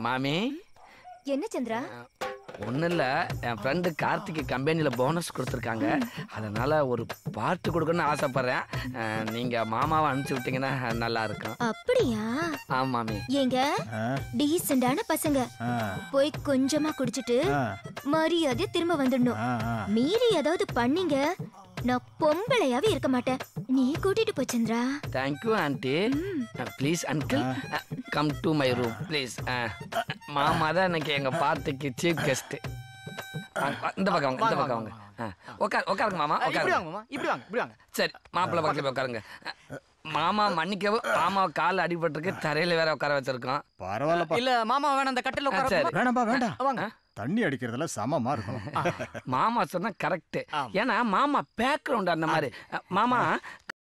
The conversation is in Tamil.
மாமி என்ன சந்திரா ஒன்றும் இல்லை என் ஃப்ரெண்டு கார்த்திக் கம்பெனியில் போனஸ் கொடுத்துருக்காங்க அதனால ஒரு பார்ட்டு கொடுக்கணும்னு ஆசைப்பட்றேன் அஹ், நீங்க மாமாவை அனுப்பிச்சி விட்டீங்கன்னா நல்லா இருக்கும் அப்படியா ஆமாம் மாமி ஏங்க ஆ, டீசெண்டான பசங்க ஆ, போய் கொஞ்சமா குடிச்சிட்டு ஆ, மரியாதை திரும்ப வந்துடணும் ஆ, ஆ. மீறி ஏதாவது பண்ணீங்க நான் பொம்பளையாவே இருக்க மாட்டேன் நீ கூட்டிட்டு போ Chandra thank you aunty please uncle come to my room please மாமா தான் இன்னைக்கு எங்கள் பார்ட்டிக்கு சீஃப் கெஸ்ட்டு இந்த பக்கம் வாங்க இந்த பக்கம் வாங்க ஆ, உட்கார் உட்காருங்க மாமா இப்படி உட்காருங்க வாங்க மாமா இப்படி வாங்க இப்படி வாங்க சரி மாப்பிள்ளை பக்கத்துல போய் உட்காருங்க மாமா மன்னிக்கவும் மாமா கால் அடிபட்டிருக்கு தரையில வேற உட்கார வச்சிருக்கோம் பரவாயில்லப்பா இல்ல மாமா வேணாம் அந்த கட்டில ஆ, சரி. உட்கார வேணாம்பா வேண்டாம் வாங்க தண்ணி அடிக்கிறதுல சமமா இருக்கணும் மாமா சொன்னா கரெக்ட் ஆமா. ஏன்னா மாமா பேக்ரவுண்ட் அந்த மாதிரி மாமா